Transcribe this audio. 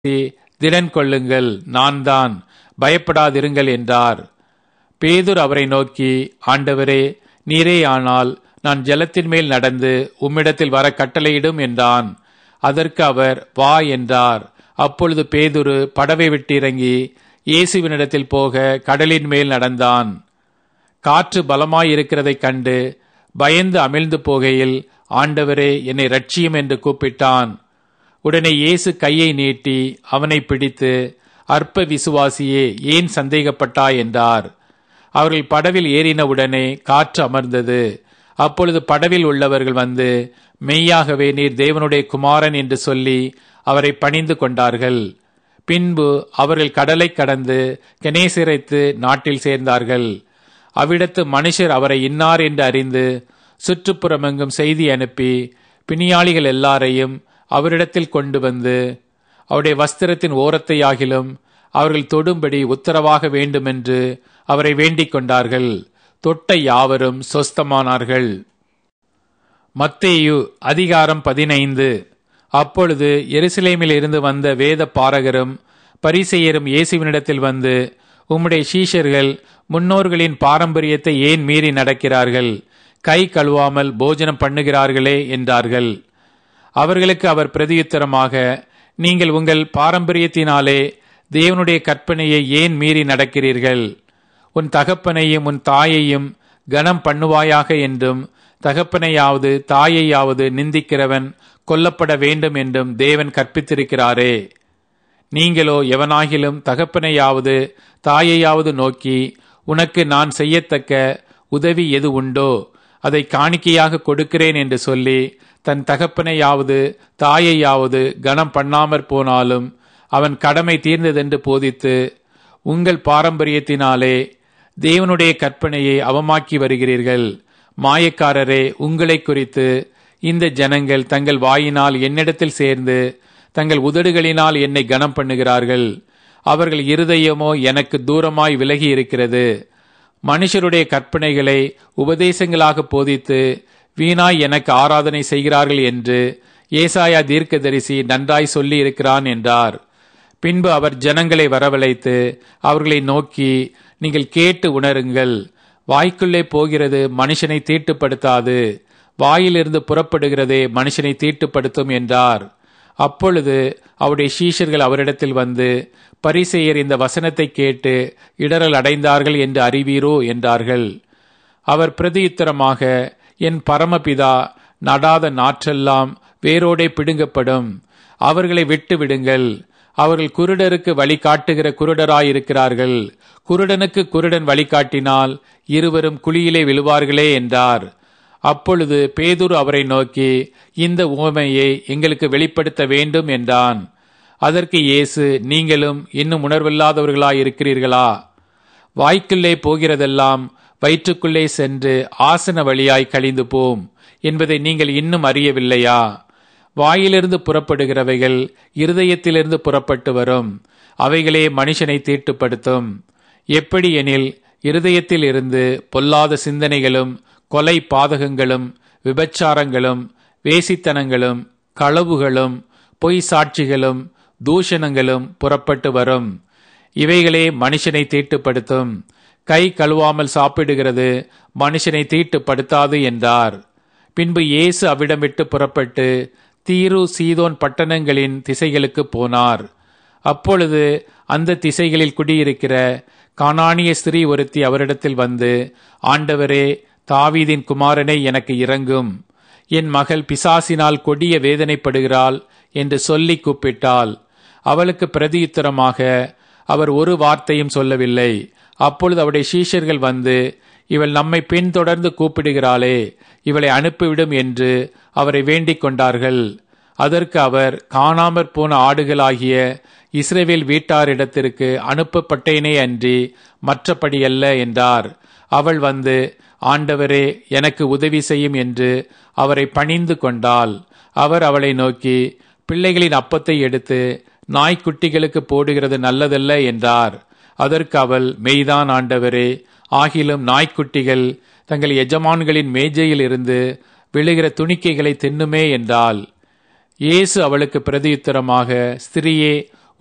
திடன் கொள்ளுங்கள் நான் தான் பயப்படாதிருங்கள் என்றார் பேதுர் அவரை நோக்கி ஆண்டவரே நீரே ஆனால் நான் ஜலத்தின் மேல் நடந்து உம்மிடத்தில் வர கட்டளையிடும் என்றான் அதற்கு அவர் வா என்றார் அப்பொழுது பேதுரு படவை விட்டு இறங்கி இயேசுவினிடத்தில் போக கடலின் மேல் நடந்தான் காற்று பலமாயிருக்கிறதைக் கண்டு பயந்து அமிழ்ந்து போகையில் ஆண்டவரே என்னை ரட்சியும் என்று கூப்பிட்டான் உடனே இயேசு கையை நீட்டி அவனை பிடித்து அற்ப விசுவாசியே ஏன் சந்தேகப்பட்டாய் என்றார் அவர்கள் படவில் ஏறினவுடனே காற்று அமர்ந்தது அப்பொழுது படவில் உள்ளவர்கள் வந்து மெய்யாகவே நீர் தேவனுடைய குமாரன் என்று சொல்லி அவரை பணிந்து கொண்டார்கள் பின்பு அவர்கள் கடலை கடந்து கெனேசிரைத்து நாட்டில் சேர்ந்தார்கள் அவ்விடத்து மனுஷர் அவரை இன்னார் என்று அறிந்து சுற்றுப்புறமெங்கும் செய்தி அனுப்பி பிணியாளிகள் எல்லாரையும் அவரிடத்தில் கொண்டு வந்து அவருடைய வஸ்திரத்தின் ஓரத்தையாகிலும் அவர்கள் தொடும்படி உத்தரவாக வேண்டுமென்று அவரை வேண்டிக் கொண்டார்கள் தொட்ட யாவரும் சொஸ்தமானார்கள் மத்தேயு அதிகாரம் பதினைந்து அப்பொழுது எருசலேமில் இருந்து வந்த வேத பாரகரும் பரிசெயரும் இயேசுவினிடத்தில் வந்து உம்முடைய சீஷர்கள் முன்னோர்களின் பாரம்பரியத்தை ஏன் மீறி நடக்கிறார்கள் கை கழுவாமல் போஜனம் பண்ணுகிறார்களே என்றார்கள் அவர்களுக்கு அவர் பிரதியுத்தரமாக நீங்கள் உங்கள் பாரம்பரியத்தினாலே தேவனுடைய கற்பனையை ஏன் மீறி நடக்கிறீர்கள் உன் தகப்பனையும் உன் தாயையும் கனம் பண்ணுவாயாக என்றும் தகப்பனையாவது தாயையாவது நிந்திக்கிறவன் கொல்லப்பட வேண்டும் என்றும் தேவன் கற்பித்திருக்கிறாரே நீங்களோ எவனாகிலும் தகப்பனையாவது தாயையாவது நோக்கி உனக்கு நான் செய்யத்தக்க உதவி எது உண்டோ அதை காணிக்கையாக கொடுக்கிறேன் என்று சொல்லி தன் தகப்பனையாவது தாயையாவது கனம் பண்ணாமற் போனாலும் அவன் கடமை தீர்ந்ததென்று போதித்து உங்கள் பாரம்பரியத்தினாலே தேவனுடைய கற்பனையை அவமாக்கி வருகிறீர்கள் மாயக்காரரே உங்களை குறித்து இந்த ஜனங்கள் தங்கள் வாயினால் என்னிடத்தில் சேர்ந்து தங்கள் உதடுகளினால் என்னை கனம் பண்ணுகிறார்கள் அவர்கள் இருதயமோ எனக்கு தூரமாய் விலகி இருக்கிறது மனுஷருடைய கற்பனைகளை உபதேசங்களாக போதித்து வீணாய் எனக்கு ஆராதனை செய்கிறார்கள் என்று ஏசாயா தீர்க்கதரிசி நன்றாய் சொல்லி இருக்கிறான் என்றார் பின்பு அவர் ஜனங்களை வரவழைத்து அவர்களை நோக்கி நீங்கள் கேட்டு உணருங்கள் வாய்க்குள்ளே போகிறது மனுஷனை தீட்டுப்படுத்தாது வாயிலிருந்து புறப்படுகிறதே மனுஷனை தீட்டுப்படுத்தும் என்றார் அப்பொழுது அவருடைய சீஷர்கள் அவரிடத்தில் வந்து பரிசெயர் இந்த வசனத்தை கேட்டு இடரல் அடைந்தார்கள் என்று அறிவீரோ என்றார்கள் அவர் பிரதியுத்தரமாக என் பரமபிதா நடாத நாற்றெல்லாம் வேரோடே பிடுங்கப்படும் அவர்களை விட்டு விடுங்கள் அவர்கள் குருடருக்கு வழிகாட்டுகிற குருடராயிருக்கிறார்கள் குருடனுக்கு குருடன் வழிகாட்டினால் இருவரும் குழியிலே விழுவார்களே என்றார் அப்பொழுது பேதுரு அவரை நோக்கி இந்த உவமையை எங்களுக்கு வெளிப்படுத்த வேண்டும் என்றான் அதற்கு இயேசு நீங்களும் இன்னும் உணர்வில்லாதவர்களாய் இருக்கிறீர்களா வாய்க்குள்ளே போகிறதெல்லாம் வயிற்றுக்குள்ளே சென்று ஆசன வழியாய் கழிந்து போம் என்பதை நீங்கள் இன்னும் அறியவில்லையா வாயிலிருந்து புறப்படுகிறவைகள் இருதயத்திலிருந்து புறப்பட்டு வரும் அவைகளே மனுஷனை தீட்டுப்படுத்தும் எப்படி எனில் இருதயத்தில் இருந்து பொல்லாத சிந்தனைகளும் கொலை பாதகங்களும் விபச்சாரங்களும் வேசித்தனங்களும் களவுகளும் பொய் சாட்சிகளும் தூஷணங்களும் புறப்பட்டு வரும் இவைகளே மனுஷனை தீட்டுப்படுத்தும் கை கழுவாமல் சாப்பிடுகிறது மனுஷனை தீட்டுப்படுத்தாது என்றார் பின்பு இயேசு அவ்விடம் விட்டு புறப்பட்டு தீரு சீதோன் பட்டணங்களின் திசைகளுக்கு போனார் அப்பொழுது அந்த திசைகளில் குடியிருக்கிற கானானிய ஸ்திரீ ஒருத்தி அவரிடத்தில் வந்து ஆண்டவரே தாவீதின் குமாரனை எனக்கு இறங்கும் என் மகள் பிசாசினால் கொடிய வேதனைப்படுகிறாள் என்று சொல்லி கூப்பிட்டாள் அவளுக்கு பிரதியுத்தரமாக அவர் ஒரு வார்த்தையும் சொல்லவில்லை அப்பொழுது அவருடைய சீஷர்கள் வந்து இவள் நம்மை பின்தொடர்ந்து கூப்பிடுகிறாளே இவளை அனுப்பிவிடும் என்று அவரை வேண்டிக் கொண்டார்கள் அதற்கு அவர் காணாமற் போன ஆடுகளாகிய இஸ்ரேவேல் வீட்டாரிடத்திற்கு அனுப்பப்பட்டேனே அன்றி மற்றபடியல்ல என்றார் அவள் வந்து ஆண்டவரே எனக்கு உதவி செய்யும் என்று அவரை பணிந்து கொண்டாள் அவர் அவளை நோக்கி பிள்ளைகளின் அப்பத்தை எடுத்து நாய்க்குட்டிகளுக்கு போடுகிறது நல்லதல்ல என்றார் அதற்கு அவள் மெய்தான் ஆண்டவரே ஆகிலும் நாய்க்குட்டிகள் தங்கள் எஜமான்களின் மேஜையில் இருந்து விழுகிற துணிக்கைகளை தின்னுமே என்றால் இயேசு அவளுக்கு பிரதியுத்தரமாக ஸ்திரியே